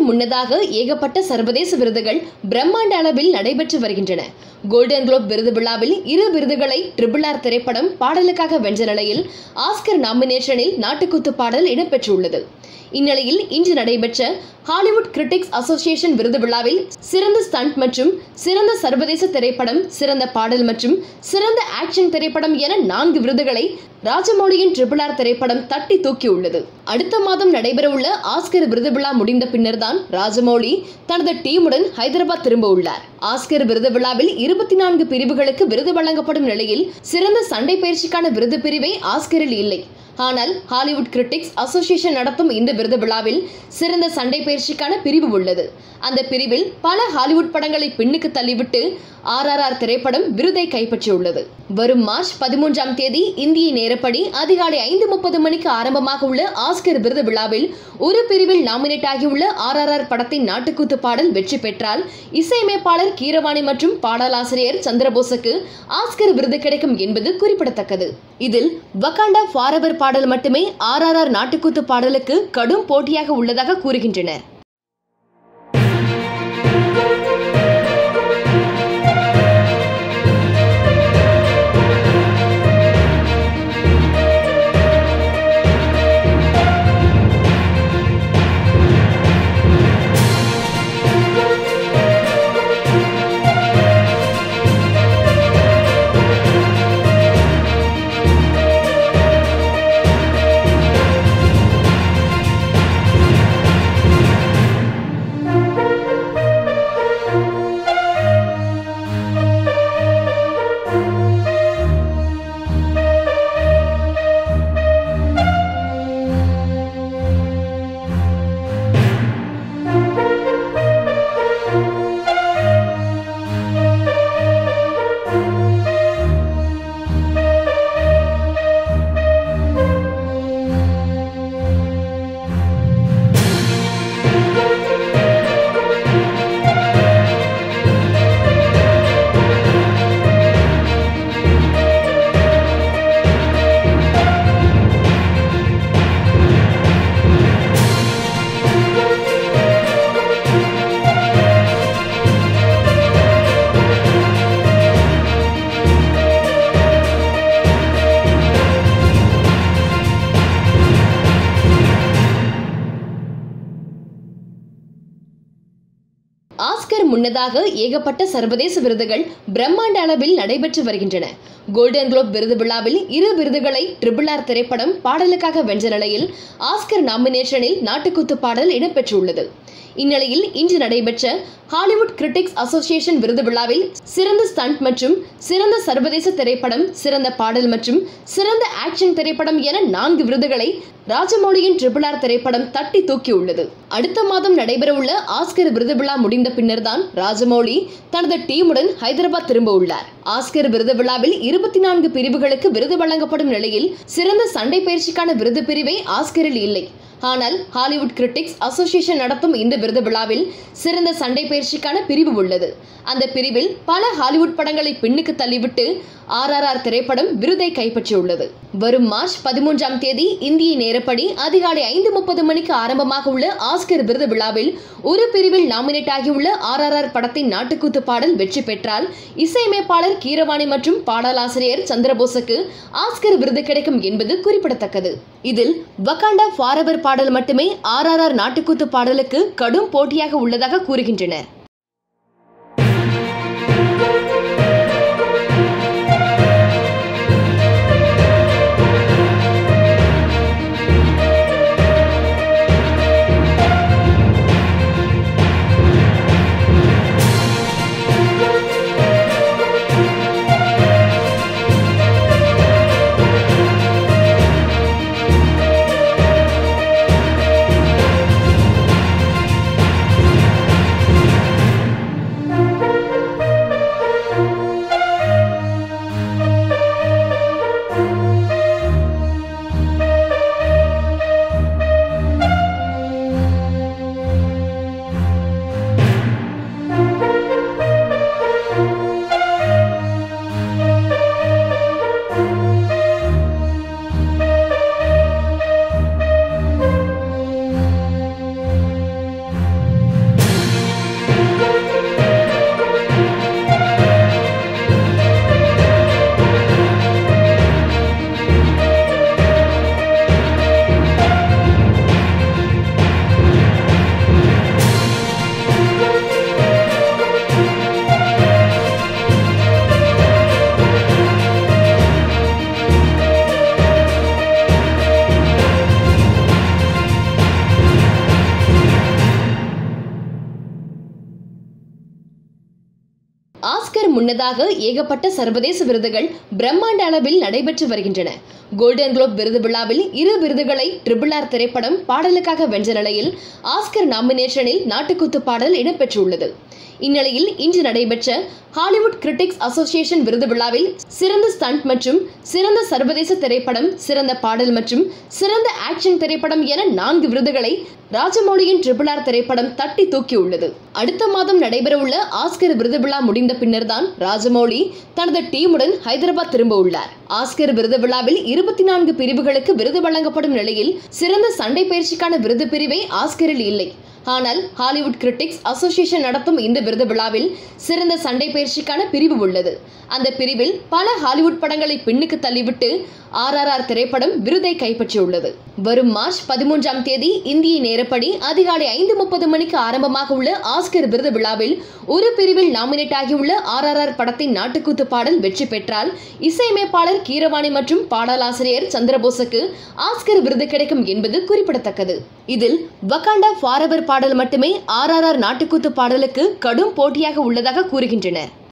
முன்னதாக ஏகப்பட்ட சர்வதேச விருதுகள் பிரம்மாண்ட அளவில் நடைபெற்று வருகின்றன கோல்டன் குளோப் விருது விழாவில் இரு விருதுகளை ட்ரிபிள் ஆர் திரைப்படம் பாடலுக்காக வென்ற நிலையில் ஆஸ்கர் நாமினேஷனில் நாட்டுக்குத்து பாடல் இடம்பெற்றுள்ளது இந்நிலையில் இன்று நடைபெற்ற ஹாலிவுட் கிரிட்டிக்ஸ் அசோசியேஷன் விருது விழாவில் சிறந்த ஸ்டண்ட் மற்றும் சிறந்த சர்வதேச திரைப்படம் சிறந்த பாடல் மற்றும் சிறந்த ஆக்ஷன் திரைப்படம் என நான்கு விருதுகளை ராஜமௌலியின் ட்ரிபிள் ஆர் திரைப்படம் தட்டி தூக்கியுள்ளது அடுத்த மாதம் நடைபெறவுள்ள ஆஸ்கர் விருது விழா முடிந்த பின்னர்தான் ராஜமௌலி தனது டீமுடன் ஹைதராபாத் திரும்ப உள்ளார் ஆஸ்கர் விருது விழாவில் இருபத்தி நான்கு பிரிவுகளுக்கு விருது வழங்கப்படும் நிலையில் சிறந்த சண்டை பயிற்சிக்கான விருது பிரிவை ஆஸ்கரில் இல்லை ஆனால் ஹாலிவுட் கிரிட்டிக்ஸ் அசோசியேஷன் நடத்தும் இந்த விருது விழாவில் சிறந்த சண்டை பயிற்சிக்கான பிரிவு உள்ளது அந்த பிரிவில் பல ஹாலிவுட் படங்களை பின்னுக்கு தள்ளிவிட்டு ஆர்ஆர்ஆர் திரைப்படம் விருதை கைப்பற்றியுள்ளது வரும் மார்ச் பதிமூன்றாம் தேதி இந்திய நேரப்படி அதிகாலை ஐந்து முப்பது மணிக்கு ஆரம்பமாக உள்ள ஆஸ்கர் விருது விழாவில் ஒரு பிரிவில் நாமினேட் ஆகியுள்ள ஆர்ஆர்ஆர் படத்தின் நாட்டுக்கூத்து பாடல் வெற்றி பெற்றால் இசையமைப்பாளர் கீரவாணி மற்றும் பாடலாசிரியர் சந்திரபோஸுக்கு ஆஸ்கர் விருது கிடைக்கும் என்பது குறிப்பிடத்தக்கது இதில் வகாண்டா ஃபாரவர் பாடல் மட்டுமே ஆர்ஆர்ஆர் நாட்டுக்கூத்து பாடலுக்கு கடும் போட்டியாக உள்ளதாக கூறுகின்றனர் ஆஸ்கர் முன்னதாக ஏகப்பட்ட சர்வதேச விருதுகள் பிரம்மாண்ட அளவில் நடைபெற்று வருகின்றன கோல்டன் குளோப் விருது விழாவில் இரு விருதுகளை ட்ரிபிள் ஆர் திரைப்படம் பாடலுக்காக வென்ற நிலையில் ஆஸ்கர் நாமினேஷனில் நாட்டுக்குத்து பாடல் இடம்பெற்றுள்ளது இந்நிலையில் இன்று நடைபெற்ற ஹாலிவுட் கிரிட்டிக்ஸ் அசோசியேஷன் விருது விழாவில் சிறந்த ஸ்டண்ட் மற்றும் சிறந்த சர்வதேச திரைப்படம் சிறந்த பாடல் மற்றும் சிறந்த ஆக்ஷன் திரைப்படம் என நான்கு விருதுகளை ராஜமௌலியின் ட்ரிபிள் ஆர் திரைப்படம் தட்டி தூக்கியுள்ளது அடுத்த மாதம் நடைபெறவுள்ள ஆஸ்கர் விருது விழா முடிந்த பின்னர்தான் ராஜமௌலி தனது டீமுடன் ஹைதராபாத் திரும்ப உள்ளார் ஆஸ்கர் விருது விழாவில் இருபத்தி நான்கு பிரிவுகளுக்கு விருது வழங்கப்படும் நிலையில் சிறந்த சண்டை பயிற்சிக்கான விருது பிரிவை ஆஸ்கரில் இல்லை ஆனால் ஹாலிவுட் கிரிட்டிக்ஸ் அசோசியேஷன் நடத்தும் இந்த விருது விழாவில் சிறந்த சண்டை பயிற்சிக்கான பிரிவு உள்ளது அந்த பிரிவில் பல ஹாலிவுட் படங்களை பின்னுக்கு தள்ளிவிட்டு ஆர்ஆர்ஆர் திரைப்படம் விருதை கைப்பற்றியுள்ளது வரும் மார்ச் பதிமூன்றாம் தேதி இந்திய நேரப்படி அதிகாலை ஐந்து முப்பது மணிக்கு ஆரம்பமாக உள்ள ஆஸ்கர் விருது விழாவில் ஒரு பிரிவில் நாமினேட் ஆகியுள்ள ஆர்ஆர்ஆர் படத்தின் நாட்டுக்கூத்து பாடல் வெற்றி பெற்றால் இசையமைப்பாளர் கீரவாணி மற்றும் பாடலாசிரியர் சந்திரபோஸுக்கு ஆஸ்கர் விருது கிடைக்கும் என்பது குறிப்பிடத்தக்கது இதில் வகாண்டா ஃபாரவர் பாடல் மட்டுமே ஆர்ஆர்ஆர் நாட்டுக்கூத்து பாடலுக்கு கடும் போட்டியாக உள்ளதாக கூறுகின்றனர் முன்னதாக ஏகப்பட்ட சர்வதேச விருதுகள் பிரம்மாண்ட அளவில் நடைபெற்று வருகின்றன கோல்டன் குளோப் விருது விழாவில் இரு விருதுகளை ட்ரிபிள் ஆர் திரைப்படம் பாடலுக்காக வென்ற நிலையில் ஆஸ்கர் நாமினேஷனில் நாட்டுக்குத்து பாடல் இடம்பெற்றுள்ளது இந்நிலையில் இன்று நடைபெற்ற ஹாலிவுட் கிரிட்டிக்ஸ் அசோசியேஷன் விருது விழாவில் சிறந்த ஸ்டண்ட் மற்றும் சிறந்த சர்வதேச திரைப்படம் சிறந்த பாடல் மற்றும் சிறந்த ஆக்ஷன் திரைப்படம் என நான்கு விருதுகளை ராஜமௌலியின் ட்ரிபிள் ஆர் திரைப்படம் தட்டி தூக்கியுள்ளது அடுத்த மாதம் நடைபெறவுள்ள ஆஸ்கர் விருது விழா முடிந்த பின்னர்தான் ராஜமௌலி தனது டீமுடன் ஹைதராபாத் திரும்ப உள்ளார் ஆஸ்கர் விருது விழாவில் இருபத்தி நான்கு பிரிவுகளுக்கு விருது வழங்கப்படும் நிலையில் சிறந்த சண்டை பயிற்சிக்கான விருது பிரிவே ஆஸ்கரில் இல்லை ஆனால் ஹாலிவுட் கிரிட்டிக்ஸ் அசோசியேஷன் நடத்தும் இந்த விருது விழாவில் சிறந்த சண்டை பயிற்சிக்கான பிரிவு உள்ளது அந்த பிரிவில் பல ஹாலிவுட் படங்களை பின்னுக்கு தள்ளிவிட்டு ஆர்ஆர்ஆர் திரைப்படம் விருதை கைப்பற்றியுள்ளது வரும் மார்ச் பதிமூன்றாம் தேதி இந்திய நேரப்படி அதிகாலை ஐந்து முப்பது மணிக்கு ஆரம்பமாக உள்ள ஆஸ்கர் விருது விழாவில் ஒரு பிரிவில் நாமினேட் ஆகியுள்ள ஆர்ஆர்ஆர் படத்தின் நாட்டுக்கூத்து பாடல் வெற்றி பெற்றால் இசையமைப்பாளர் கீரவாணி மற்றும் பாடலாசிரியர் சந்திரபோஸுக்கு ஆஸ்கர் விருது கிடைக்கும் என்பது குறிப்பிடத்தக்கது இதில் வக்காண்டா ஃபாரவர் பாடல் மட்டுமே ஆர்ஆர்ஆர் நாட்டுக்கூத்து பாடலுக்கு கடும் போட்டியாக உள்ளதாக கூறுகின்றனர்